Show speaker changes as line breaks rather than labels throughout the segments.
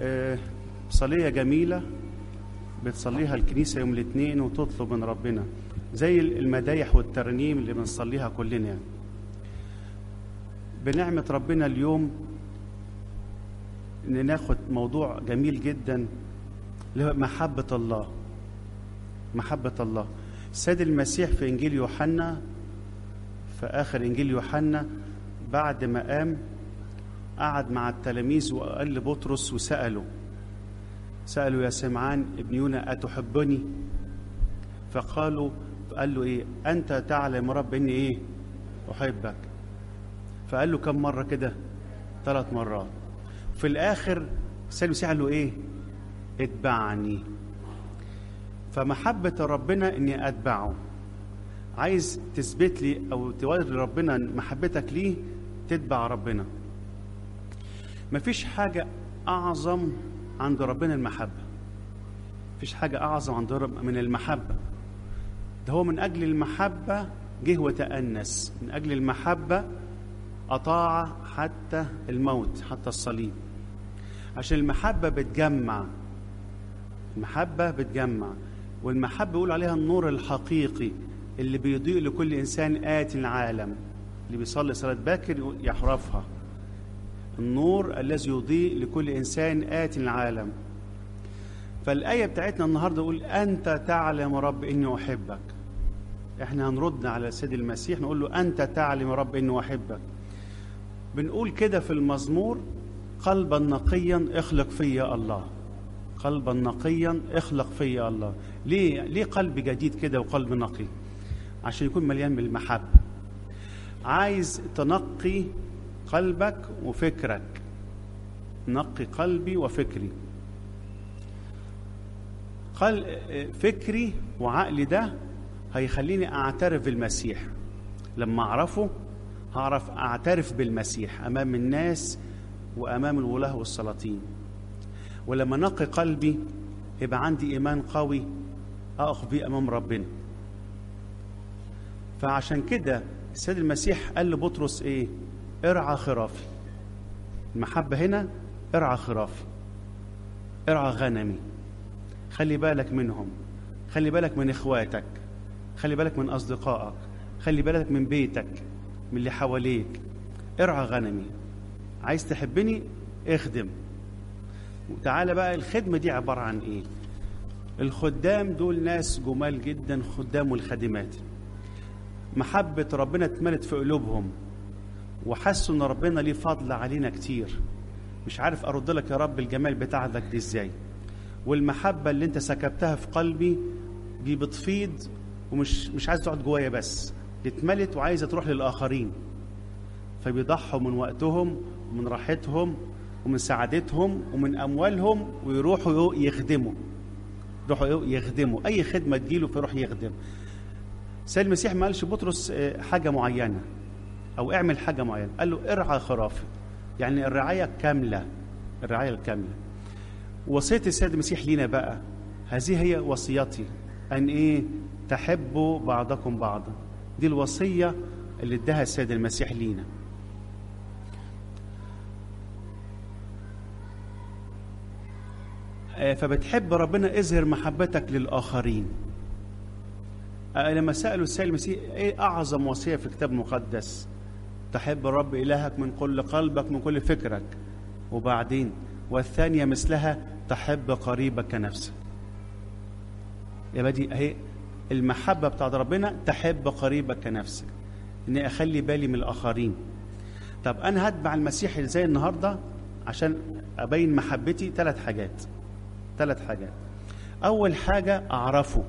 آه، صلية جميلة بتصليها الكنيسة يوم الاثنين وتطلب من ربنا زي المدايح والترنيم اللي بنصليها كلنا يعني. بنعمة ربنا اليوم ان ناخد موضوع جميل جدا اللي هو محبة الله محبة الله السيد المسيح في انجيل يوحنا في اخر انجيل يوحنا بعد ما قام قعد مع التلاميذ وقال لبطرس وسأله سألوا يا سمعان ابن يونا أتحبني فقالوا قال له إيه أنت تعلم رب إني إيه أحبك فقال له كم مرة كده ثلاث مرات في الآخر السيد المسيح قال له إيه اتبعني فمحبة ربنا إني أتبعه عايز تثبت لي أو توري ربنا محبتك ليه تتبع ربنا مفيش حاجة أعظم عند ربنا المحبة مفيش حاجة أعظم عند رب من المحبة ده هو من أجل المحبة جه وتأنس من أجل المحبة أطاع حتى الموت حتى الصليب عشان المحبة بتجمع المحبة بتجمع والمحبة يقول عليها النور الحقيقي اللي بيضيء لكل إنسان آتي العالم اللي بيصلي صلاة باكر يحرفها النور الذي يضيء لكل إنسان آتي العالم فالآية بتاعتنا النهاردة تقول أنت تعلم رب إني أحبك إحنا هنرد على السيد المسيح نقول له أنت تعلم رب إني أحبك بنقول كده في المزمور قلبا نقيا اخلق فيا الله قلبا نقيا اخلق فيا الله ليه ليه قلب جديد كده وقلب نقي عشان يكون مليان بالمحبه عايز تنقي قلبك وفكرك نقي قلبي وفكري قل فكري وعقلي ده هيخليني اعترف بالمسيح لما اعرفه هعرف اعترف بالمسيح امام الناس وامام الولاه والسلاطين ولما نقي قلبي يبقى عندي ايمان قوي اقف بيه امام ربنا فعشان كده السيد المسيح قال لبطرس ايه ارعى خرافي المحبه هنا ارعى خرافي ارعى غنمي خلي بالك منهم خلي بالك من اخواتك خلي بالك من اصدقائك خلي بالك من بيتك من اللي حواليك ارعى غنمي عايز تحبني اخدم وتعالى بقى الخدمة دي عبارة عن ايه الخدام دول ناس جمال جدا خدام والخادمات محبة ربنا اتملت في قلوبهم وحسوا ان ربنا ليه فضل علينا كتير مش عارف ارد لك يا رب الجمال بتاعتك دي ازاي والمحبة اللي انت سكبتها في قلبي دي بتفيض ومش مش عايز تقعد جوايا بس دي اتملت وعايزة تروح للآخرين فبيضحوا من وقتهم ومن راحتهم ومن سعادتهم ومن أموالهم ويروحوا يخدموا يروحوا يخدموا أي خدمة تجيله فيروح يخدم سيد المسيح ما قالش بطرس حاجة معينة أو اعمل حاجة معينة قال له ارعى خرافي يعني الرعاية كاملة الرعاية الكاملة وصية السيد المسيح لينا بقى هذه هي وصيتي أن إيه تحبوا بعضكم بعضا دي الوصية اللي اداها السيد المسيح لينا فبتحب ربنا اظهر محبتك للآخرين لما سألوا السيد المسيح ايه أعظم وصية في الكتاب المقدس تحب الرب إلهك من كل قلبك من كل فكرك وبعدين والثانية مثلها تحب قريبك كنفسك يبقى دي اهي المحبة بتاعت ربنا تحب قريبك كنفسك اني اخلي بالي من الاخرين طب انا هتبع المسيح زي النهارده عشان ابين محبتي ثلاث حاجات ثلاث حاجات اول حاجه اعرفه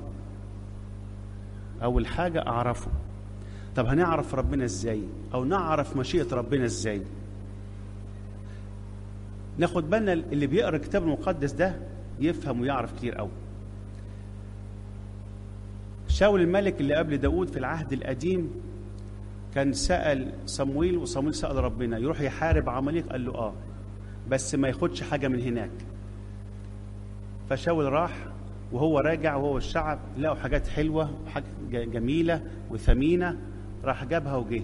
اول حاجه اعرفه طب هنعرف ربنا ازاي او نعرف مشيئه ربنا ازاي ناخد بالنا اللي بيقرا الكتاب المقدس ده يفهم ويعرف كتير قوي شاول الملك اللي قبل داود في العهد القديم كان سأل صمويل وصمويل سأل ربنا يروح يحارب عماليق قال له اه بس ما ياخدش حاجة من هناك فشاول راح وهو راجع وهو الشعب لقوا حاجات حلوة وحاجات جميلة وثمينة راح جابها وجه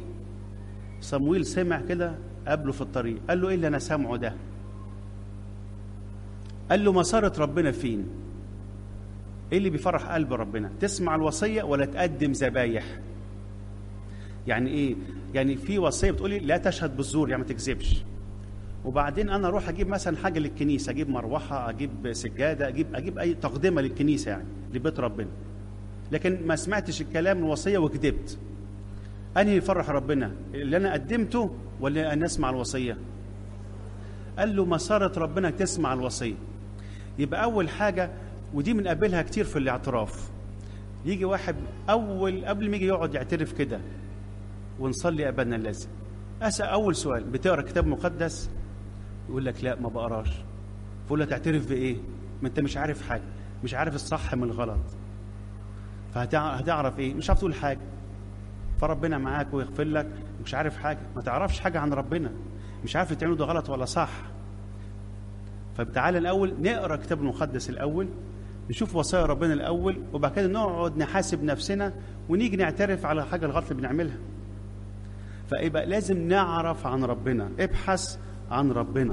صمويل سمع كده قابله في الطريق قال له ايه اللي انا سامعه ده قال له مسارة ربنا فين ايه اللي بيفرح قلب ربنا تسمع الوصية ولا تقدم ذبايح يعني ايه يعني في وصية بتقولي لا تشهد بالزور يعني ما تكذبش وبعدين انا اروح اجيب مثلا حاجه للكنيسه اجيب مروحه اجيب سجاده اجيب اجيب اي تقدمه للكنيسه يعني لبيت ربنا لكن ما سمعتش الكلام الوصيه وكذبت انهي يفرح ربنا اللي انا قدمته ولا ان اسمع الوصيه قال له مسارة ربنا تسمع الوصيه يبقى اول حاجه ودي بنقابلها كتير في الاعتراف يجي واحد اول قبل ما يجي يقعد يعترف كده ونصلي ابانا الذي اسال اول سؤال بتقرا كتاب مقدس يقول لك لا ما بقراش فقول له تعترف بايه ما انت مش عارف حاجه مش عارف الصح من الغلط فهتعرف ايه مش عارف تقول حاجه فربنا معاك ويغفر لك مش عارف حاجه ما تعرفش حاجه عن ربنا مش عارف تعمله ده غلط ولا صح فتعالى الاول نقرا الكتاب المقدس الاول نشوف وصايا ربنا الاول وبعد كده نقعد نحاسب نفسنا ونيجي نعترف على حاجه الغلط اللي بنعملها فيبقى لازم نعرف عن ربنا ابحث عن ربنا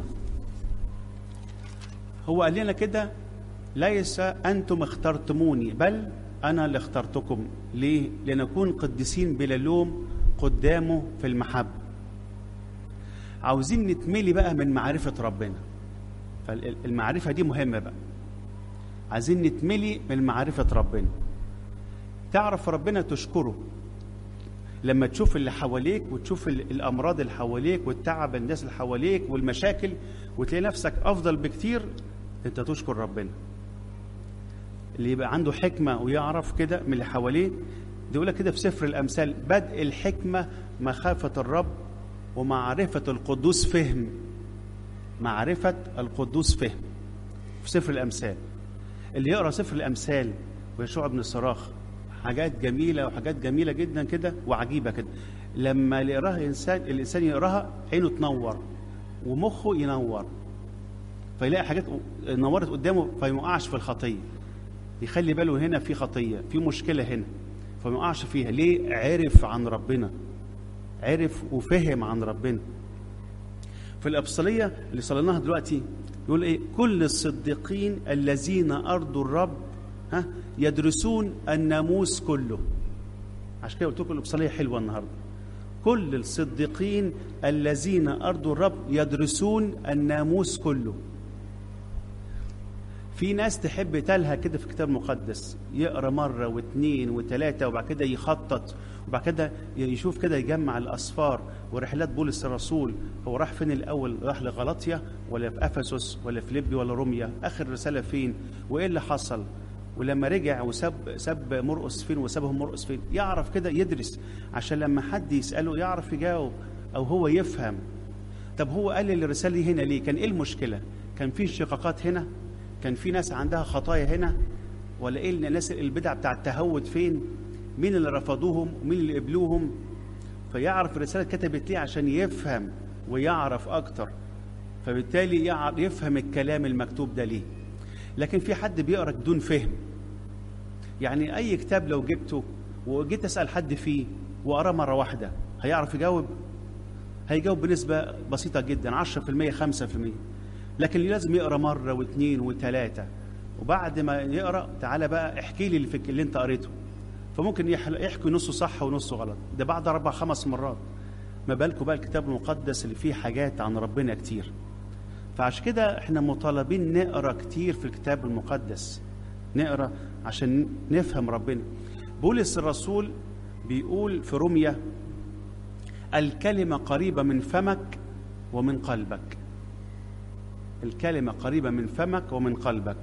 هو قال لنا كده ليس انتم اخترتموني بل انا اللي اخترتكم ليه لنكون قديسين بلا لوم قدامه في المحبه عاوزين نتملي بقى من معرفه ربنا فالمعرفه دي مهمه بقى عايزين نتملي من معرفه ربنا تعرف ربنا تشكره لما تشوف اللي حواليك وتشوف الامراض اللي حواليك والتعب الناس اللي حواليك والمشاكل وتلاقي نفسك افضل بكتير انت تشكر ربنا اللي يبقى عنده حكمه ويعرف كده من اللي حواليه يقول لك كده في سفر الامثال بدء الحكمه مخافه الرب ومعرفه القدوس فهم معرفه القدوس فهم في سفر الامثال اللي يقرا سفر الامثال ويشوع بن الصراخ حاجات جميله وحاجات جميله جدا كده وعجيبه كده لما يقراها الانسان الانسان يقراها عينه تنور ومخه ينور فيلاقي حاجات نورت قدامه فما يقعش في الخطيه يخلي باله هنا في خطيه في مشكله هنا فما يقعش فيها ليه عرف عن ربنا عرف وفهم عن ربنا في الابصاليه اللي صليناها دلوقتي يقول ايه كل الصديقين الذين ارضوا الرب ها يدرسون الناموس كله عشان كده قلت لكم الابصاليه حلوه النهارده كل الصديقين الذين ارضوا الرب يدرسون الناموس كله في ناس تحب تلها كده في الكتاب المقدس يقرا مره واثنين وثلاثه وبعد كده يخطط وبعد كده يشوف كده يجمع الاسفار ورحلات بولس الرسول هو راح فين الاول راح لغلطيا ولا في افسس ولا في ليبي ولا روميا اخر رساله فين وايه اللي حصل ولما رجع وساب ساب مرقس فين وسابهم مرقس فين يعرف كده يدرس عشان لما حد يساله يعرف يجاوب او هو يفهم طب هو قال الرساله دي هنا ليه كان ايه المشكله كان في انشقاقات هنا كان في ناس عندها خطايا هنا ولا ايه الناس البدع بتاع التهود فين مين اللي رفضوهم ومين اللي قبلوهم فيعرف الرساله كتبت ليه عشان يفهم ويعرف اكتر فبالتالي يفهم الكلام المكتوب ده ليه لكن في حد بيقرا بدون فهم يعني اي كتاب لو جبته وجيت اسال حد فيه وقراه مره واحده هيعرف يجاوب هيجاوب بنسبه بسيطه جدا 10% 5% لكن لازم يقرا مره واثنين وثلاثه وبعد ما يقرا تعالى بقى احكي لي اللي, في اللي انت قريته فممكن يحكي نصه صح ونصه غلط ده بعد اربع خمس مرات ما بالكم بقى الكتاب المقدس اللي فيه حاجات عن ربنا كتير فعشان كده احنا مطالبين نقرا كتير في الكتاب المقدس نقرا عشان نفهم ربنا بولس الرسول بيقول في روميا الكلمة قريبة من فمك ومن قلبك الكلمة قريبة من فمك ومن قلبك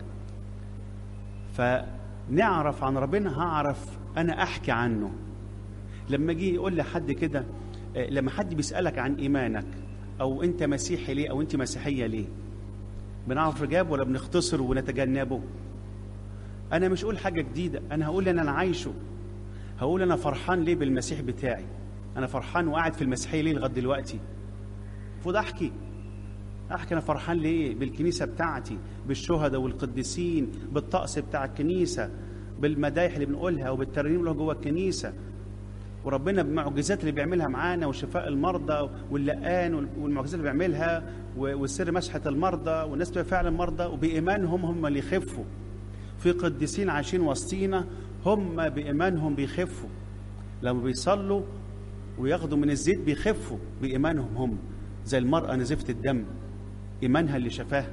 فنعرف عن ربنا هعرف أنا أحكي عنه لما أجي يقول لحد كده لما حد بيسألك عن إيمانك أو أنت مسيحي ليه أو أنت مسيحية ليه بنعرف إجابة ولا بنختصر ونتجنبه أنا مش أقول حاجة جديدة أنا هقول أنا أنا عايشه هقول أنا فرحان ليه بالمسيح بتاعي أنا فرحان وقاعد في المسيحية ليه لغاية دلوقتي المفروض أحكي احكي انا فرحان ليه بالكنيسه بتاعتي بالشهداء والقديسين بالطقس بتاع الكنيسه بالمدايح اللي بنقولها وبالترنيم اللي جوه الكنيسه وربنا بمعجزات اللي بيعملها معانا وشفاء المرضى واللقان والمعجزات اللي بيعملها و- والسر مسحة المرضى والناس بتبقى فعلا مرضى وبإيمانهم هم اللي يخفوا في قديسين عايشين وسطينا هم بإيمانهم بيخفوا لما بيصلوا وياخدوا من الزيت بيخفوا بإيمانهم هم زي المرأة نزفت الدم إيمانها اللي شفاها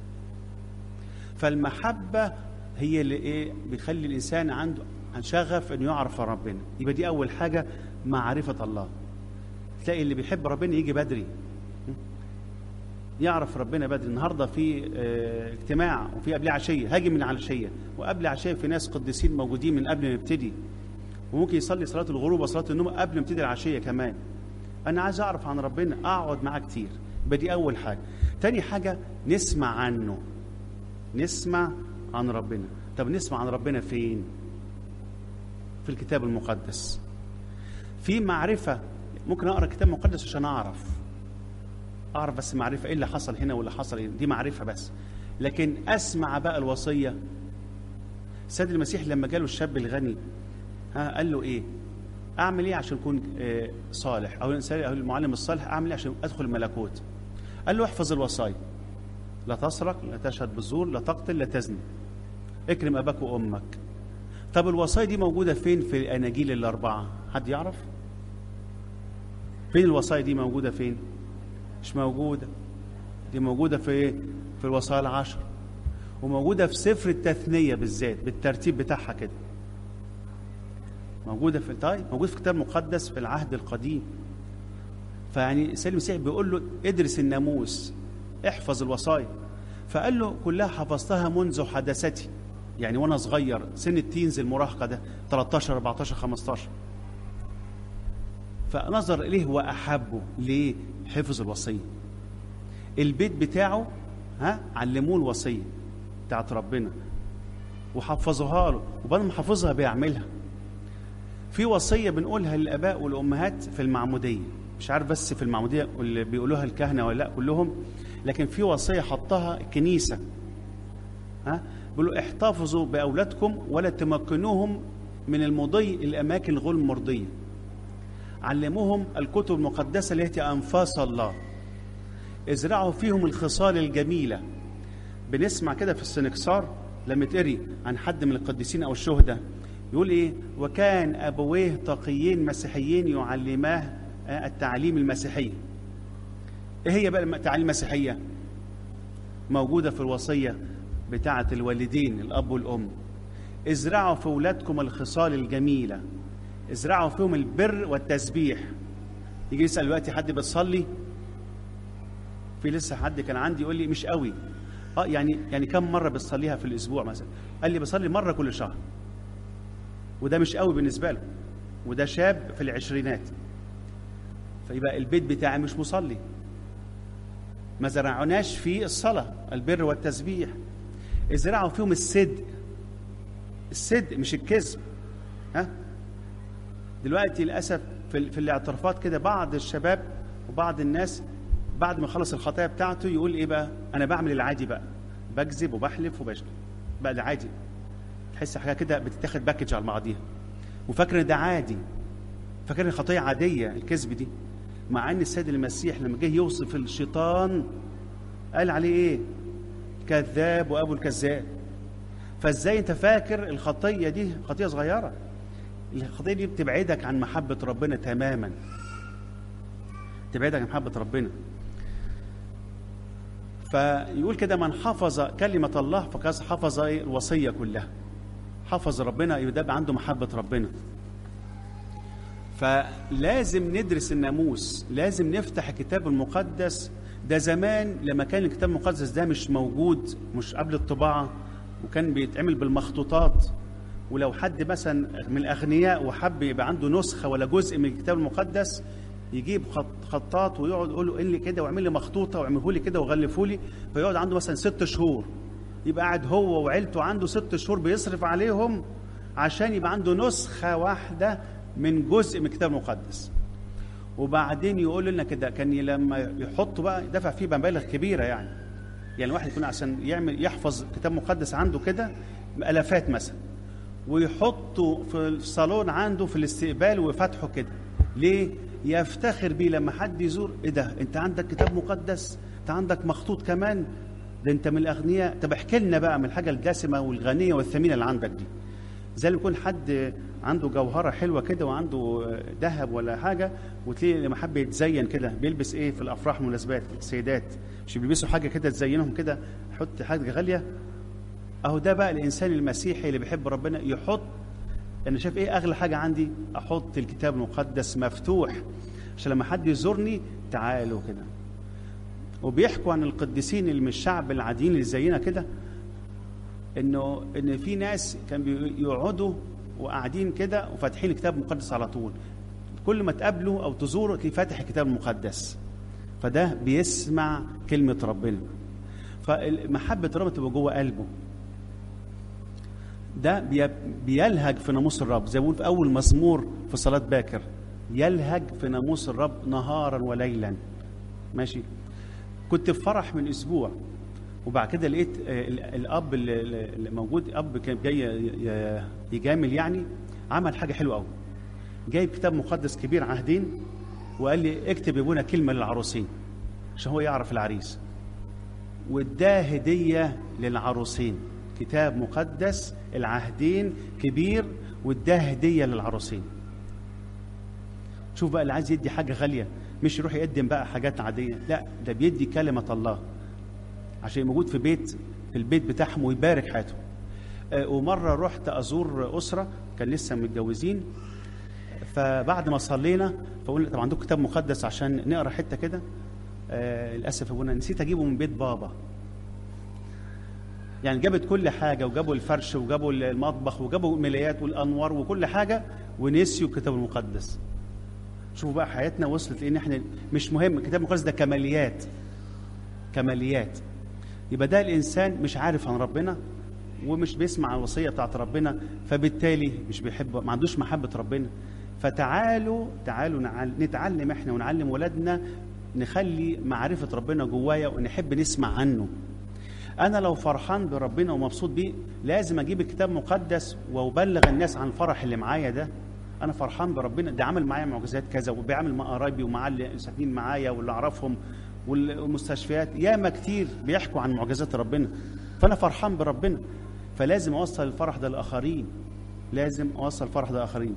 فالمحبة هي اللي إيه بيخلي الإنسان عنده عن شغف إنه يعرف ربنا يبقى دي أول حاجة معرفة الله تلاقي اللي بيحب ربنا يجي بدري يعرف ربنا بدري النهارده في آه، اجتماع وفي قبل عشيه هاجي من العشيه وقبل عشيه في ناس قديسين موجودين من قبل ما يبتدي وممكن يصلي صلاه الغروب وصلاه النوم قبل ما يبتدي العشيه كمان انا عايز اعرف عن ربنا اقعد معاه كتير يبقى دي اول حاجه تاني حاجه نسمع عنه نسمع عن ربنا طب نسمع عن ربنا فين في الكتاب المقدس في معرفه ممكن اقرا الكتاب المقدس عشان اعرف اعرف بس معرفه ايه اللي حصل هنا واللي حصل هنا دي معرفه بس لكن اسمع بقى الوصيه سيد المسيح لما جاله الشاب الغني ها قال له ايه اعمل ايه عشان اكون آه، صالح او الانسان او المعلم الصالح اعمل ايه عشان ادخل الملكوت قال له احفظ الوصايا لا تسرق لا تشهد بالزور لا تقتل لا تزني اكرم اباك وامك طب الوصايا دي موجوده فين في الاناجيل الاربعه حد يعرف فين الوصايا دي موجوده فين مش موجودة دي موجودة في إيه؟ في الوصايا العشر وموجودة في سفر التثنية بالذات بالترتيب بتاعها كده موجودة في طيب موجود في كتاب مقدس في العهد القديم فيعني السيد المسيح بيقول له ادرس الناموس احفظ الوصايا فقال له كلها حفظتها منذ حدثتي يعني وانا صغير سن التينز المراهقه ده 13 14 15 فنظر اليه واحبه ليه حفظ الوصيه البيت بتاعه ها علموه الوصيه بتاعت ربنا وحفظوها له وبعد ما حافظها بيعملها في وصيه بنقولها للاباء والامهات في المعموديه مش عارف بس في المعموديه اللي بيقولوها الكهنه ولا لا كلهم لكن في وصيه حطها الكنيسه ها بيقولوا احتفظوا باولادكم ولا تمكنوهم من المضي الاماكن الغير مرضيه علموهم الكتب المقدسة التي أنفاس الله ازرعوا فيهم الخصال الجميلة بنسمع كده في السنكسار لما تقري عن حد من القديسين أو الشهداء يقول إيه وكان أبويه تقيين مسيحيين يعلماه آه، التعليم المسيحي إيه هي بقى التعليم المسيحية موجودة في الوصية بتاعة الوالدين الأب والأم ازرعوا في أولادكم الخصال الجميلة ازرعوا فيهم البر والتسبيح يجي يسال دلوقتي حد بتصلي في لسه حد كان عندي يقول لي مش قوي اه يعني يعني كم مره بتصليها في الاسبوع مثلا قال لي بصلي مره كل شهر وده مش قوي بالنسبه له وده شاب في العشرينات فيبقى البيت بتاعي مش مصلي ما زرعناش فيه الصلاه البر والتسبيح ازرعوا فيهم الصدق الصدق مش الكذب ها دلوقتي للاسف في, ال- في الاعترافات كده بعض الشباب وبعض الناس بعد ما يخلص الخطايا بتاعته يقول ايه بقى انا بعمل العادي بقى بكذب وبحلف وبشتم بقى ده عادي تحس حاجه كده بتتاخد باكج على بعضيها وفاكر ان ده عادي فاكر ان خطيه عاديه الكذب دي مع ان السيد المسيح لما جه يوصف الشيطان قال عليه ايه كذاب وابو الكذاب فازاي انت فاكر الخطيه دي خطيه صغيره الخطيه دي بتبعدك عن محبه ربنا تماما تبعدك عن محبه ربنا فيقول كده من حفظ كلمه الله فقد حفظ إيه؟ الوصيه كلها حفظ ربنا يبقى ده بقى عنده محبه ربنا فلازم ندرس الناموس لازم نفتح الكتاب المقدس ده زمان لما كان الكتاب المقدس ده مش موجود مش قبل الطباعة وكان بيتعمل بالمخطوطات ولو حد مثلا من الأغنياء وحب يبقى عنده نسخة ولا جزء من الكتاب المقدس يجيب خط خطاط ويقعد يقول له لي كده واعمل لي مخطوطة واعمله لي كده وغلفه لي فيقعد عنده مثلا ست شهور يبقى قاعد هو وعيلته عنده ست شهور بيصرف عليهم عشان يبقى عنده نسخة واحدة من جزء من الكتاب المقدس وبعدين يقول لنا كده كان لما يحطوا بقى دفع فيه مبالغ كبيره يعني يعني الواحد يكون عشان يعمل يحفظ كتاب مقدس عنده كده الافات مثلا ويحطه في الصالون عنده في الاستقبال وفتحه كده ليه يفتخر بيه لما حد يزور ايه ده انت عندك كتاب مقدس انت عندك مخطوط كمان ده انت من الاغنياء طب احكي لنا بقى من الحاجه الدسمه والغنيه والثمينه اللي عندك دي زي اللي يكون حد عنده جوهره حلوه كده وعنده ذهب ولا حاجه وتلاقيه لما حب يتزين كده بيلبس ايه في الافراح والمناسبات السيدات مش بيلبسوا حاجه كده تزينهم كده يحط حاجه غاليه اهو ده بقى الانسان المسيحي اللي بيحب ربنا يحط انا شايف ايه اغلى حاجه عندي احط الكتاب المقدس مفتوح عشان لما حد يزورني تعالوا كده وبيحكوا عن القديسين اللي من الشعب العاديين اللي زينا كده انه ان في ناس كان بيقعدوا وقاعدين كده وفاتحين الكتاب المقدس على طول كل ما تقابله او تزوره تلاقيه فاتح الكتاب المقدس فده بيسمع كلمه ربنا فمحبه ربنا تبقى جوه قلبه ده بيلهج في ناموس الرب زي ما بيقول في اول مزمور في صلاه باكر يلهج في ناموس الرب نهارا وليلا ماشي كنت في فرح من اسبوع وبعد كده لقيت الاب اللي موجود اب كان جاي يجامل يعني عمل حاجه حلوه قوي جايب كتاب مقدس كبير عهدين وقال لي اكتب يا ابونا كلمه للعروسين عشان هو يعرف العريس واداه هديه للعروسين كتاب مقدس العهدين كبير واداه هديه للعروسين شوف بقى اللي عايز يدي حاجه غاليه مش يروح يقدم بقى حاجات عاديه لا ده بيدي كلمه الله عشان موجود في بيت في البيت بتاعهم ويبارك حياتهم آه ومره رحت ازور اسره كان لسه متجوزين فبعد ما صلينا فقلنا طب عندكم كتاب مقدس عشان نقرا حته كده آه للاسف ابونا نسيت اجيبه من بيت بابا يعني جابت كل حاجه وجابوا الفرش وجابوا المطبخ وجابوا الملايات والانوار وكل حاجه ونسيوا الكتاب المقدس شوفوا بقى حياتنا وصلت لان احنا مش مهم الكتاب المقدس ده كماليات كماليات يبقى ده الانسان مش عارف عن ربنا ومش بيسمع الوصيه بتاعت ربنا فبالتالي مش بيحب ما عندوش محبه ربنا فتعالوا تعالوا نتعلم احنا ونعلم ولادنا نخلي معرفه ربنا جوايا ونحب نسمع عنه انا لو فرحان بربنا ومبسوط بيه لازم اجيب الكتاب المقدس وابلغ الناس عن الفرح اللي معايا ده انا فرحان بربنا ده عمل معايا معجزات كذا وبيعمل مع قرايبي ومع اللي ساكنين معايا واللي اعرفهم والمستشفيات ياما كتير بيحكوا عن معجزات ربنا فانا فرحان بربنا فلازم اوصل الفرح ده لاخرين لازم اوصل الفرح ده لاخرين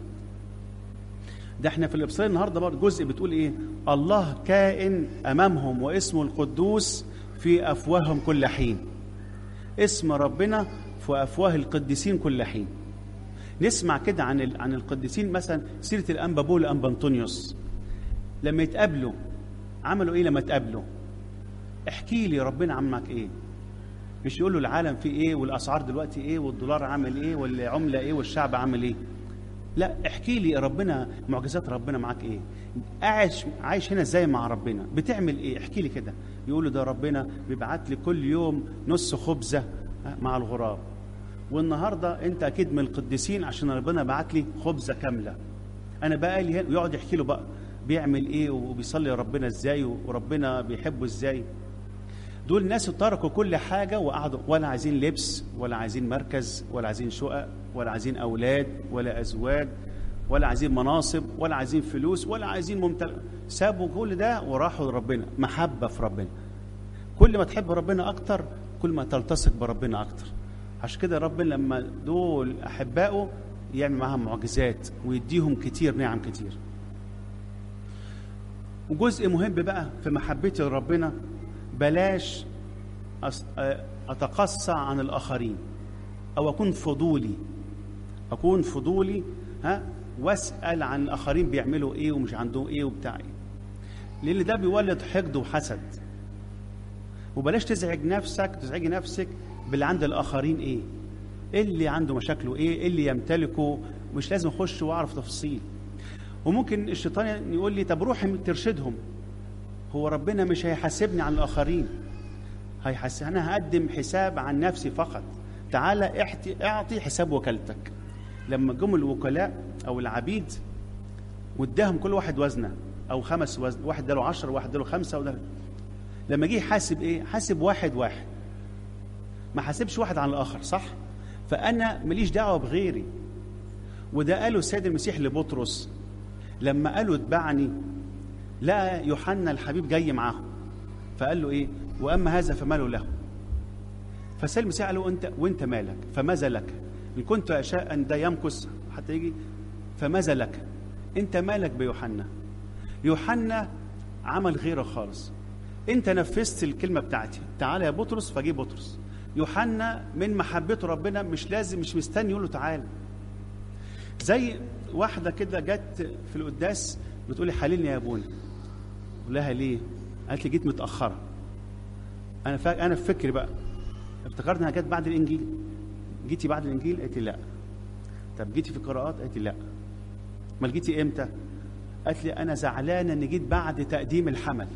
ده احنا في الابصار النهارده برضه جزء بتقول ايه الله كائن امامهم واسمه القدوس في افواههم كل حين اسم ربنا في افواه القديسين كل حين نسمع كده عن عن القديسين مثلا سيره الانبا بول انبا انطونيوس لما يتقابلوا عملوا ايه لما اتقابلوا احكي لي ربنا عمك ايه مش يقول له العالم فيه ايه والاسعار دلوقتي ايه والدولار عامل ايه والعمله ايه والشعب عامل ايه لا احكي لي ربنا معجزات ربنا معاك ايه عايش عايش هنا ازاي مع ربنا بتعمل ايه احكي لي كده يقول له ده ربنا بيبعت لي كل يوم نص خبزه مع الغراب والنهارده انت اكيد من القديسين عشان ربنا بعت لي خبزه كامله انا بقى لي هنا ويقعد يحكي له بقى بيعمل ايه وبيصلي ربنا ازاي وربنا بيحبه ازاي دول ناس تركوا كل حاجة وقعدوا ولا عايزين لبس ولا عايزين مركز ولا عايزين شقق ولا عايزين أولاد ولا أزواج ولا عايزين مناصب ولا عايزين فلوس ولا عايزين ممتلك سابوا كل ده وراحوا لربنا محبة في ربنا كل ما تحب ربنا أكتر كل ما تلتصق بربنا أكتر عشان كده ربنا لما دول أحبائه يعمل معاهم معجزات ويديهم كتير نعم كتير وجزء مهم بقى في محبتي لربنا بلاش اتقصى عن الاخرين او اكون فضولي اكون فضولي ها واسال عن الاخرين بيعملوا ايه ومش عندهم ايه وبتاع ايه لان ده بيولد حقد وحسد وبلاش تزعج نفسك تزعجي نفسك باللي عند الاخرين ايه ايه اللي عنده مشاكله ايه ايه اللي يمتلكه مش لازم اخش واعرف تفاصيل وممكن الشيطان يقول لي طب روح ترشدهم هو ربنا مش هيحاسبني عن الاخرين هيحاسب انا هقدم حساب عن نفسي فقط تعالى احتي اعطي حساب وكالتك لما جم الوكلاء او العبيد واداهم كل واحد وزنه او خمس وزن واحد اداله 10 واحد اداله خمسه وده لما جه يحاسب ايه حاسب واحد واحد ما حاسبش واحد عن الاخر صح فانا ماليش دعوه بغيري وده قاله السيد المسيح لبطرس لما قالوا اتبعني لقى يوحنا الحبيب جاي معاهم فقال له ايه واما هذا فماله له فسال المسيح قال له انت وانت مالك فماذا لك ان كنت اشاء ان ده يمكث حتى يجي فماذا لك انت مالك بيوحنا يوحنا عمل غيره خالص انت نفذت الكلمه بتاعتي تعالى يا بطرس فجي بطرس يوحنا من محبته ربنا مش لازم مش مستني يقول له تعالى زي واحده كده جت في القداس بتقولي حللني يا ابونا قول لها ليه قالت لي جيت متاخره انا فا... انا في فكري بقى افتكرت انها جت بعد الانجيل جيتي بعد الانجيل قالت لي لا طب جيتي في القراءات قالت لي لا امال جيتي امتى قالت لي انا زعلانه ان جيت بعد تقديم الحمل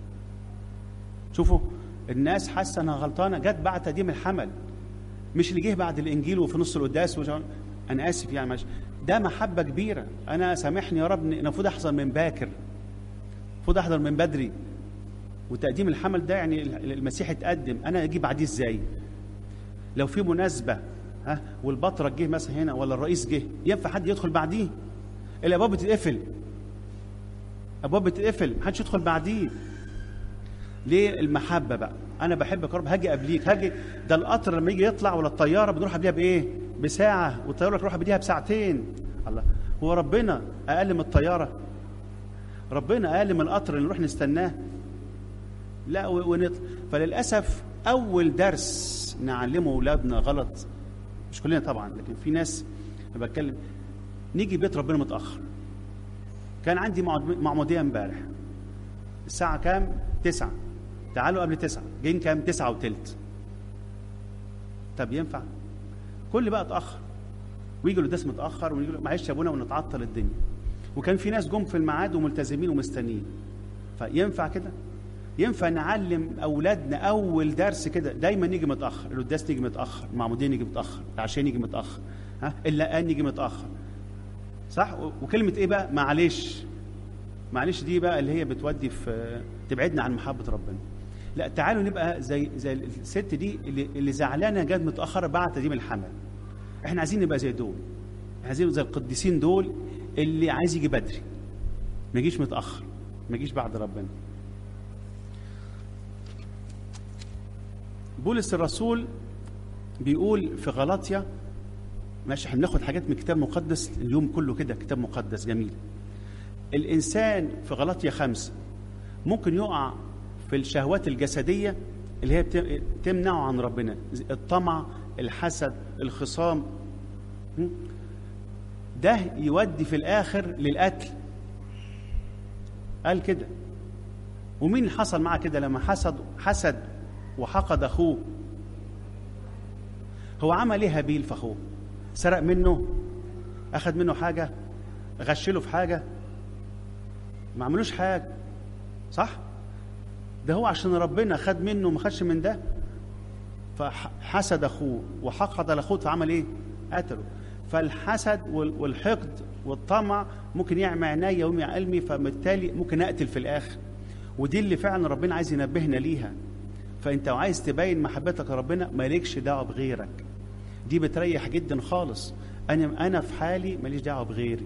شوفوا الناس حاسه انها غلطانه جت بعد تقديم الحمل مش اللي جه بعد الانجيل وفي نص القداس وش... انا اسف يعني مش ده محبه كبيره انا سامحني يا رب إن المفروض احضر من باكر المفروض احضر من بدري وتقديم الحمل ده يعني المسيح اتقدم انا اجي بعديه ازاي لو في مناسبه ها والبطرك جه مثلا هنا ولا الرئيس جه ينفع حد يدخل بعديه الابواب بتتقفل ابواب بتتقفل محدش يدخل بعديه ليه المحبه بقى انا بحبك يا رب هاجي قبليك هاجي ده القطر لما يجي يطلع ولا الطياره بنروح قبليها بايه بساعه والطياره تروح قبليها بساعتين الله هو ربنا اقل من الطياره ربنا اقل من القطر اللي نروح نستناه لا ونطلع فللاسف اول درس نعلمه اولادنا غلط مش كلنا طبعا لكن في ناس أنا بتكلم نيجي بيت ربنا متاخر كان عندي معموديه امبارح الساعه كام تسعة تعالوا قبل تسعة جايين كام تسعة وتلت طب ينفع كل بقى اتاخر ويجي القداس متاخر ونيجي معلش يا ابونا ونتعطل الدنيا وكان في ناس جم في الميعاد وملتزمين ومستنيين فينفع كده ينفع نعلم اولادنا اول درس كده دايما نيجي متاخر القداس نيجي متاخر المعموديه نيجي متاخر العشاء نيجي متاخر ها اللقان نيجي متاخر صح وكلمه ايه بقى معلش معلش دي بقى اللي هي بتودي في تبعدنا عن محبه ربنا لا تعالوا نبقى زي زي الست دي اللي, اللي زعلانه جت متاخره بعد تقديم الحمل احنا عايزين نبقى زي دول احنا عايزين زي القديسين دول اللي عايز يجي بدري ما يجيش متاخر ما يجيش بعد ربنا بولس الرسول بيقول في غلاطيا ماشي احنا بناخد حاجات من الكتاب المقدس اليوم كله كده كتاب مقدس جميل الانسان في غلاطيا خمسه ممكن يقع في الشهوات الجسديه اللي هي تمنعه عن ربنا الطمع الحسد الخصام ده يودي في الاخر للقتل قال كده ومين اللي حصل معاه كده لما حسد حسد وحقد اخوه هو عمل ايه هابيل في اخوه سرق منه اخذ منه حاجه غشله في حاجه ما عملوش حاجه صح ده هو عشان ربنا خد منه وما خدش من ده فحسد اخوه وحقد لاخوه فعمل ايه قتله فالحسد والحقد والطمع ممكن يعمى عينيا ويعمى قلبي فبالتالي ممكن اقتل في الاخر ودي اللي فعلا ربنا عايز ينبهنا ليها فانت عايز تبين محبتك لربنا مالكش دعوه بغيرك دي بتريح جدا خالص انا انا في حالي ماليش دعوه بغيري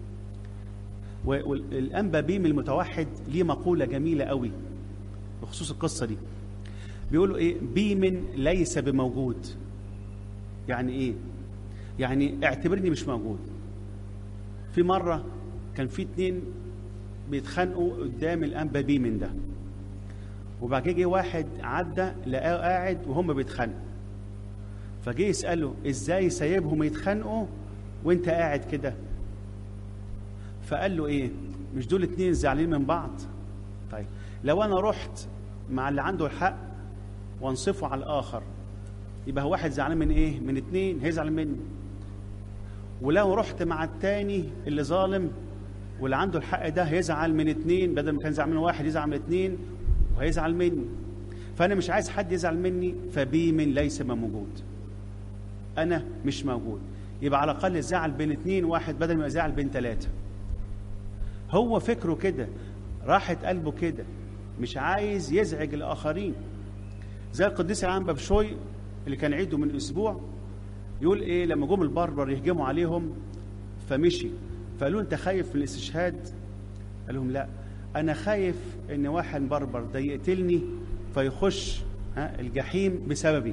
والانبا بيم المتوحد ليه مقوله جميله قوي بخصوص القصه دي بيقولوا ايه بيم ليس بموجود يعني ايه يعني اعتبرني مش موجود في مره كان في اتنين بيتخانقوا قدام الانبا بيمن ده وبعد كده جه واحد عدى لقاه قاعد وهم بيتخانقوا فجه يساله ازاي سايبهم يتخانقوا وانت قاعد كده فقال له ايه مش دول اتنين زعلانين من بعض طيب لو انا رحت مع اللي عنده الحق وانصفه على الاخر يبقى هو واحد زعلان من ايه من اتنين هيزعل مني ولو رحت مع التاني اللي ظالم واللي عنده الحق ده هيزعل من اتنين بدل ما كان زعل من واحد يزعل من اتنين وهيزعل مني فانا مش عايز حد يزعل مني فبيمن ليس موجود انا مش موجود يبقى على الاقل الزعل بين اتنين واحد بدل ما يزعل بين ثلاثه هو فكره كده راحت قلبه كده مش عايز يزعج الاخرين زي القديس العام بابشوي اللي كان عيده من اسبوع يقول ايه لما جم البربر يهجموا عليهم فمشي فقالوا انت خايف من الاستشهاد قال لهم لا انا خايف ان واحد بربر ده يقتلني فيخش ها الجحيم بسببي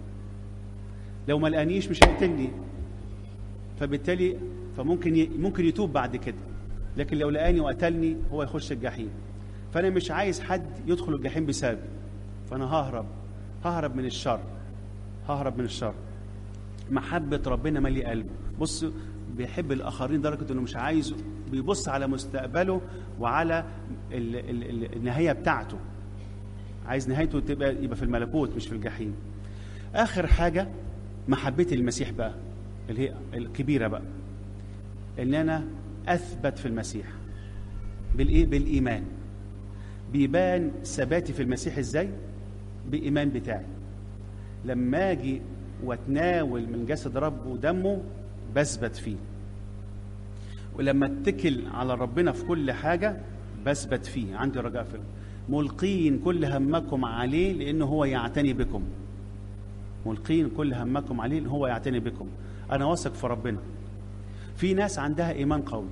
لو ما لقانيش مش هيقتلني فبالتالي فممكن ي... ممكن يتوب بعد كده لكن لو لقاني وقتلني هو يخش الجحيم فانا مش عايز حد يدخل الجحيم بسببي فانا ههرب ههرب من الشر ههرب من الشر محبة ربنا مالي قلبه بص بيحب الآخرين لدرجة إنه مش عايز بيبص على مستقبله وعلى ال ال ال النهاية بتاعته عايز نهايته تبقى يبقى في الملكوت مش في الجحيم آخر حاجة محبة المسيح بقى اللي هي الكبيرة بقى إن أنا أثبت في المسيح بالإيه؟ بالإيمان بيبان ثباتي في المسيح إزاي؟ بإيمان بتاعي لما أجي واتناول من جسد رب ودمه بثبت فيه ولما اتكل على ربنا في كل حاجة بثبت فيه عندي رجاء فيه ملقين كل همكم عليه لأنه هو يعتني بكم ملقين كل همكم عليه لأنه هو يعتني بكم أنا واثق في ربنا في ناس عندها إيمان قوي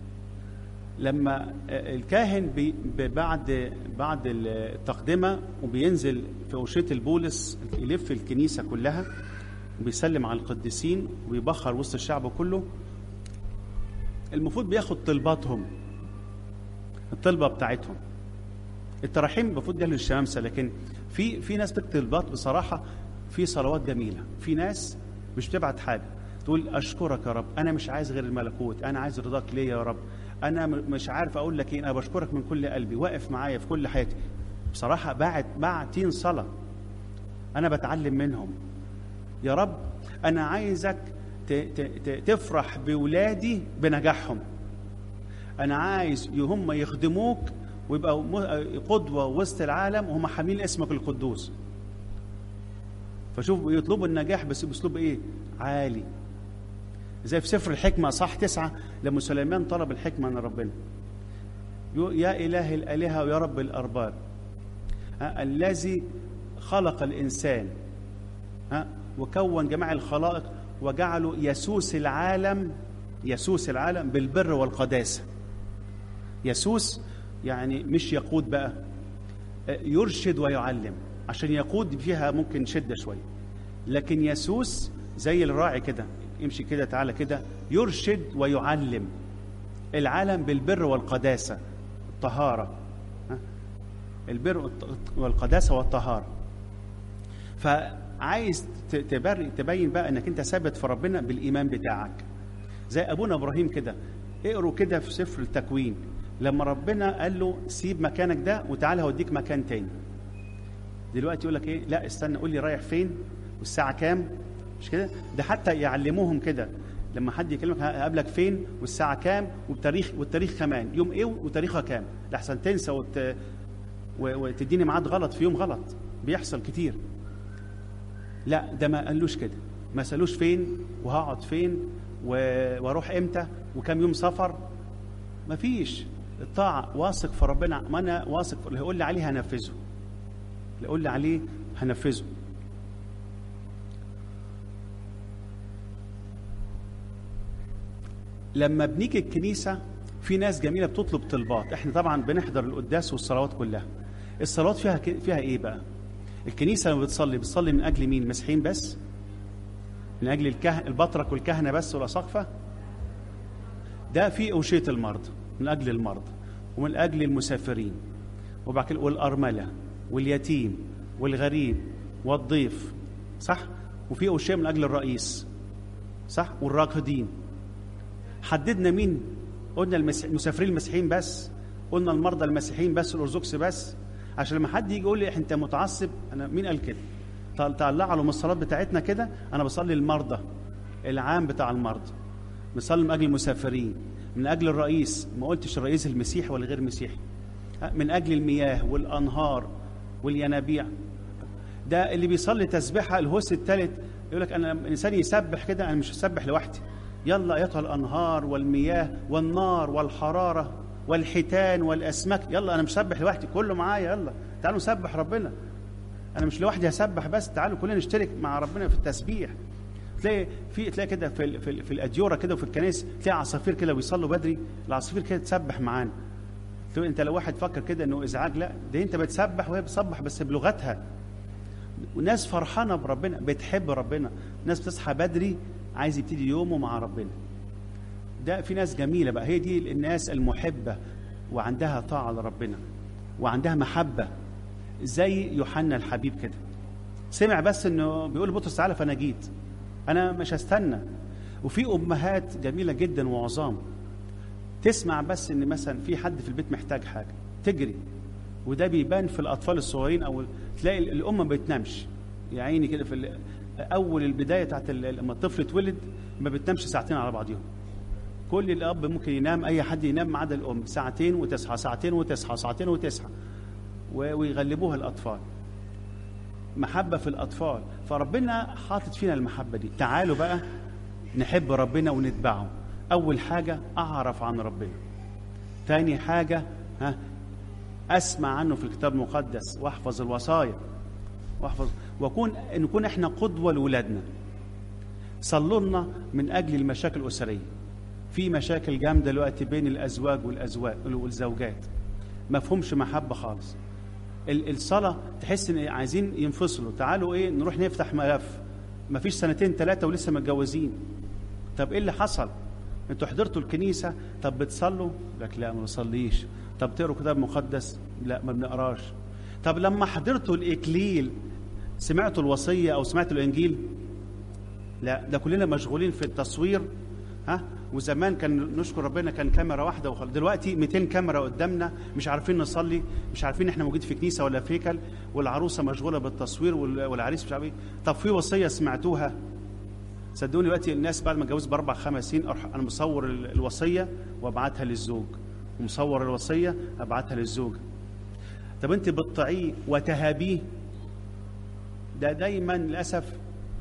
لما الكاهن بي بعد بعد التقدمة وبينزل في أوشية البولس يلف الكنيسة كلها وبيسلم على القديسين وبيبخر وسط الشعب كله المفروض بياخد طلباتهم الطلبة بتاعتهم التراحيم المفروض ده للشمامسة لكن في في ناس بتكتب طلبات بصراحة في صلوات جميلة في ناس مش بتبعت حاجة تقول أشكرك يا رب أنا مش عايز غير الملكوت أنا عايز رضاك ليا يا رب انا مش عارف اقول لك ايه انا بشكرك من كل قلبي واقف معايا في كل حياتي بصراحه بعت بعتين صلاه انا بتعلم منهم يا رب انا عايزك تفرح بولادي بنجاحهم انا عايز هم يخدموك ويبقوا قدوه وسط العالم وهم حاملين اسمك القدوس فشوف يطلبوا النجاح بس باسلوب ايه عالي زي في سفر الحكمة صح تسعة لما سليمان طلب الحكمة من ربنا يا إله الآلهة ويا رب الأرباب ها الذي خلق الإنسان ها وكون جميع الخلائق وجعله يسوس العالم يسوس العالم بالبر والقداسة يسوس يعني مش يقود بقى يرشد ويعلم عشان يقود فيها ممكن شدة شوية لكن يسوس زي الراعي كده يمشي كده تعالى كده يرشد ويعلم العالم بالبر والقداسة الطهارة البر والقداسة والطهارة فعايز تبين بقى انك انت ثابت في ربنا بالايمان بتاعك زي ابونا ابراهيم كده اقروا كده في سفر التكوين لما ربنا قال له سيب مكانك ده وتعالى هوديك مكان تاني دلوقتي يقول لك ايه لا استنى قول لي رايح فين والساعه كام مش كده ده حتى يعلموهم كده لما حد يكلمك هقابلك فين والساعه كام والتاريخ والتاريخ كمان يوم ايه وتاريخها كام لحسن تنسى وت... وتديني ميعاد غلط في يوم غلط بيحصل كتير لا ده ما قالوش كده ما سالوش فين وهقعد فين و... واروح امتى وكم يوم سفر ما فيش الطاعة واثق في ربنا ما أنا واثق اللي هيقول لي عليه هنفذه اللي يقول لي عليه هنفذه لما بنيجي الكنيسة في ناس جميلة بتطلب طلبات احنا طبعا بنحضر القداس والصلوات كلها الصلوات فيها فيها ايه بقى الكنيسة لما بتصلي بتصلي من أجل مين مسيحيين بس من أجل الكهن البطرك والكهنة بس والأساقفة ده في أوشية المرضى من أجل المرضى ومن أجل المسافرين وبعد كده والأرملة واليتيم والغريب والضيف صح وفي أوشية من أجل الرئيس صح والراكدين حددنا مين قلنا المسافرين المسيحيين بس قلنا المرضى المسيحيين بس الأرثوذكس بس عشان لما حد يجي يقول لي انت متعصب انا مين قال كده طلعوا من الصلاه بتاعتنا كده انا بصلي المرضى العام بتاع المرضى بصلي من اجل المسافرين من اجل الرئيس ما قلتش الرئيس المسيحي ولا غير مسيحي من اجل المياه والانهار والينابيع ده اللي بيصلي تسبيحه الهوس الثالث يقول لك انا انسان يسبح كده انا مش هسبح لوحدي يلا ايتها الانهار والمياه والنار والحراره والحيتان والاسماك يلا انا مش سبح لوحدي كله معايا يلا تعالوا نسبح ربنا انا مش لوحدي هسبح بس تعالوا كلنا نشترك مع ربنا في التسبيح تلاقي في تلاقي كده في ال في, ال في الاديوره كده وفي الكنائس تلاقي عصافير كده بيصلوا بدري العصافير كده تسبح معانا تقول انت لو واحد فكر كده انه ازعاج لا ده انت بتسبح وهي بتصبح بس بلغتها وناس فرحانه بربنا بتحب ربنا ناس بتصحى بدري عايز يبتدي يومه مع ربنا ده في ناس جميله بقى هي دي الناس المحبه وعندها طاعه لربنا وعندها محبه زي يوحنا الحبيب كده سمع بس انه بيقول بطرس تعالى فانا جيت انا مش هستنى وفي امهات جميله جدا وعظام تسمع بس ان مثلا في حد في البيت محتاج حاجه تجري وده بيبان في الاطفال الصغيرين او تلاقي الام ما بتنامش يا عيني كده في ال- اول البدايه بتاعت ال- لما الطفل اتولد ما بتنامش ساعتين على بعضهم كل الاب ممكن ينام اي حد ينام ما عدا الام ساعتين وتصحى ساعتين وتصحى ساعتين وتصحى و- ويغلبوها الاطفال محبه في الاطفال فربنا حاطط فينا المحبه دي تعالوا بقى نحب ربنا ونتبعه اول حاجه اعرف عن ربنا تاني حاجه ها اسمع عنه في الكتاب المقدس واحفظ الوصايا واحفظ واكون نكون احنا قدوه لاولادنا صلوا لنا من اجل المشاكل الاسريه في مشاكل جامده دلوقتي بين الازواج والازواج والزوجات ما فهمش محبه خالص ال- الصلاه تحس ان عايزين ينفصلوا تعالوا ايه نروح نفتح ملف ما فيش سنتين ثلاثه ولسه متجوزين طب ايه اللي حصل انتوا حضرتوا الكنيسه طب بتصلوا لك لا ما بصليش طب تقروا كتاب مقدس لا ما بنقراش طب لما حضرتوا الاكليل سمعتوا الوصيه او سمعتوا الانجيل لا ده كلنا مشغولين في التصوير ها وزمان كان نشكر ربنا كان كاميرا واحده وخلاص دلوقتي 200 كاميرا قدامنا مش عارفين نصلي مش عارفين احنا موجودين في كنيسه ولا في هيكل والعروسه مشغوله بالتصوير وال- والعريس مش عارف ايه طب في وصيه سمعتوها صدقوني دلوقتي الناس بعد ما اتجوز باربع خمس سنين أروح انا مصور ال- الوصيه وابعتها للزوج ومصور الوصيه ابعتها للزوج طب انت بتطيعيه وتهابيه ده دايما للاسف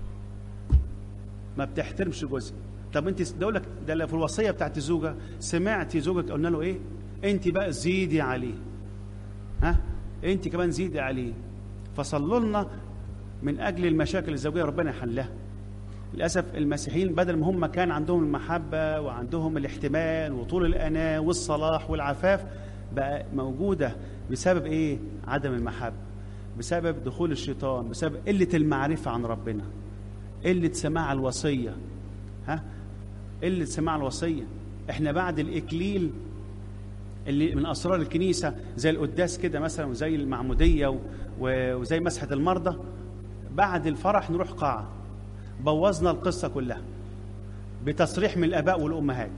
ما بتحترمش جوزها طب انت ده لك ده لو في الوصيه بتاعت الزوجه سمعتي زوجك قلنا له ايه انت بقى زيدي عليه ها انت كمان زيدي عليه فصلوا لنا من اجل المشاكل الزوجيه ربنا يحلها للاسف المسيحيين بدل ما هم كان عندهم المحبه وعندهم الاحتمال وطول الاناه والصلاح والعفاف بقى موجوده بسبب ايه عدم المحبه بسبب دخول الشيطان بسبب قله المعرفه عن ربنا قله سماع الوصيه ها قله سماع الوصيه احنا بعد الاكليل اللي من اسرار الكنيسه زي القداس كده مثلا وزي المعموديه و- و- وزي مسحه المرضى بعد الفرح نروح قاعه بوظنا القصه كلها بتصريح من الاباء والامهات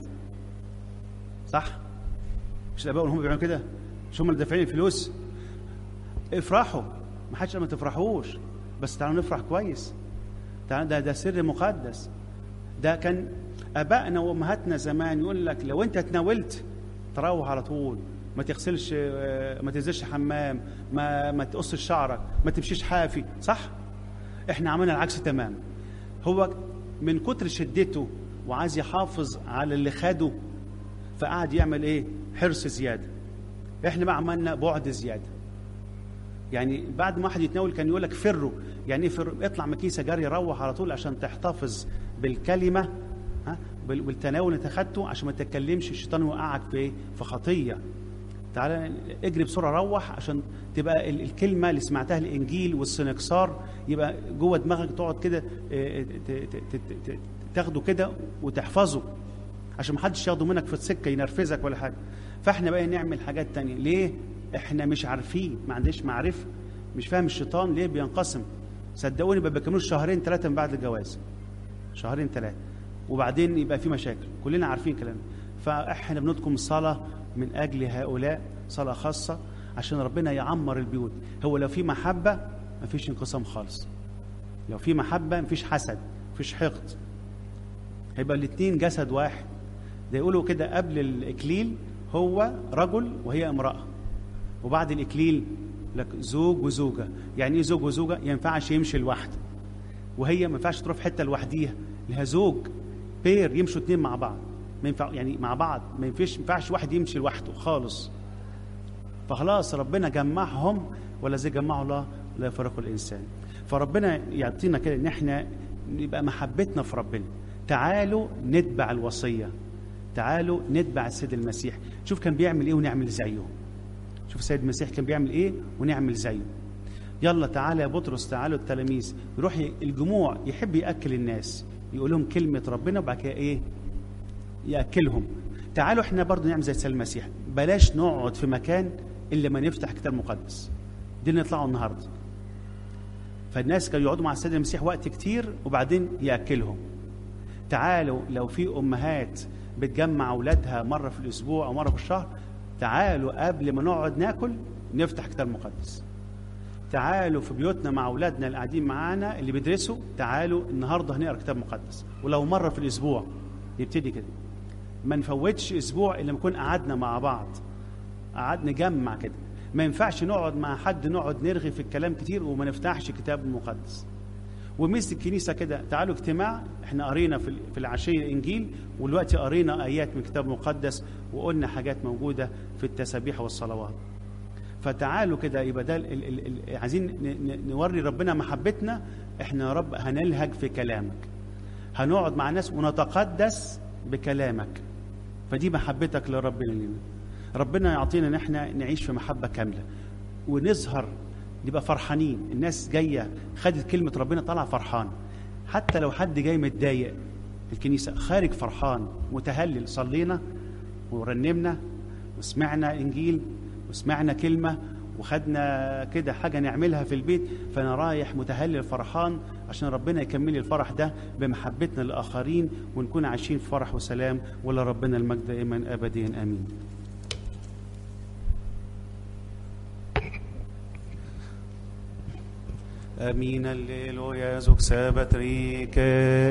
صح مش الاباء والام بيعملوا كده مش هم اللي دافعين الفلوس افرحوا ما حدش قال ما تفرحوش بس تعالوا نفرح كويس تعالوا ده ده سر مقدس ده كان ابائنا وامهاتنا زمان يقول لك لو انت اتناولت تروح على طول ما تغسلش آه، ما تنزلش حمام ما ما تقصش شعرك ما تمشيش حافي صح احنا عملنا العكس تماما هو من كتر شدته وعايز يحافظ على اللي خده فقعد يعمل ايه حرص زياده احنا بقى عملنا بعد زياده يعني بعد ما واحد يتناول كان يقول لك فروا يعني ايه فروا اطلع من كيسه جري روح على طول عشان تحتفظ بالكلمه ها بال- بالتناول اللي انت خدته عشان ما تتكلمش الشيطان يوقعك في ايه في خطيه تعالى اجري بسرعه روح عشان تبقى ال- الكلمه اللي سمعتها الانجيل والسنكسار يبقى جوه دماغك تقعد كده اه، ت- ت- ت- ت- ت- تاخده كده وتحفظه عشان ما حدش ياخده منك في السكه ينرفزك ولا حاجه فاحنا بقى نعمل حاجات تانية ليه احنا مش عارفين ما عندناش معرفه مش فاهم الشيطان ليه بينقسم صدقوني ما بيكملوش شهرين ثلاثه من بعد الجواز شهرين ثلاثه وبعدين يبقى في مشاكل كلنا عارفين كلام فاحنا بندكم صلاه من اجل هؤلاء صلاه خاصه عشان ربنا يعمر البيوت هو لو في محبه ما فيش انقسام خالص لو في محبه ما فيش حسد ما فيش حقد هيبقى الاثنين جسد واحد ده يقولوا كده قبل الاكليل هو رجل وهي امراه وبعد الاكليل لك زوج وزوجه يعني ايه زوج وزوجه ينفعش يمشي لوحده وهي ما ينفعش تروح في حته لوحديها لها زوج بير يمشوا اتنين مع بعض ما ينفع يعني مع بعض ما ينفعش ما ينفعش واحد يمشي لوحده خالص فخلاص ربنا جمعهم ولا زي جمعوا الله لا يفرق الانسان فربنا يعطينا كده ان احنا يبقى محبتنا في ربنا تعالوا نتبع الوصيه تعالوا نتبع السيد المسيح شوف كان بيعمل ايه ونعمل زيه شوف السيد المسيح كان بيعمل ايه ونعمل زيه يلا تعالى يا بطرس تعالوا التلاميذ يروح ي- الجموع يحب ياكل الناس يقول لهم كلمه ربنا وبعد كده ايه ياكلهم تعالوا احنا برضو نعمل زي السيد المسيح بلاش نقعد في مكان الا ما نفتح كتاب مقدس دي اللي نطلعوا النهارده فالناس كانوا يقعدوا مع السيد المسيح وقت كتير وبعدين ياكلهم تعالوا لو في امهات بتجمع اولادها مره في الاسبوع او مره في الشهر تعالوا قبل ما نقعد ناكل نفتح كتاب مقدس تعالوا في بيوتنا مع اولادنا اللي قاعدين معانا اللي بيدرسوا تعالوا النهارده هنقرا كتاب مقدس ولو مره في الاسبوع يبتدي كده ما نفوتش اسبوع الا لما نكون قعدنا مع بعض قعد نجمع كده ما ينفعش نقعد مع حد نقعد نرغي في الكلام كتير وما نفتحش كتاب مقدس ومثل الكنيسه كده تعالوا اجتماع احنا قرينا في في العشيه الانجيل ودلوقتي قرينا ايات من كتاب مقدس وقلنا حاجات موجوده في التسابيح والصلوات فتعالوا كده يبقى ده ال- ال- ال- عايزين ن- ن- نوري ربنا محبتنا احنا يا رب هنلهج في كلامك هنقعد مع الناس ونتقدس بكلامك فدي محبتك لربنا لنا ربنا يعطينا ان احنا نعيش في محبه كامله ونظهر نبقى فرحانين الناس جايه خدت كلمه ربنا طالعه فرحان حتى لو حد جاي متضايق الكنيسه خارج فرحان متهلل صلينا ورنمنا وسمعنا انجيل وسمعنا كلمه وخدنا كده حاجه نعملها في البيت فانا رايح متهلل فرحان عشان ربنا يكمل لي الفرح ده بمحبتنا للاخرين ونكون عايشين في فرح وسلام ولا ربنا المجد دائما ابديا امين امين الليل ويا زوج سابت ريك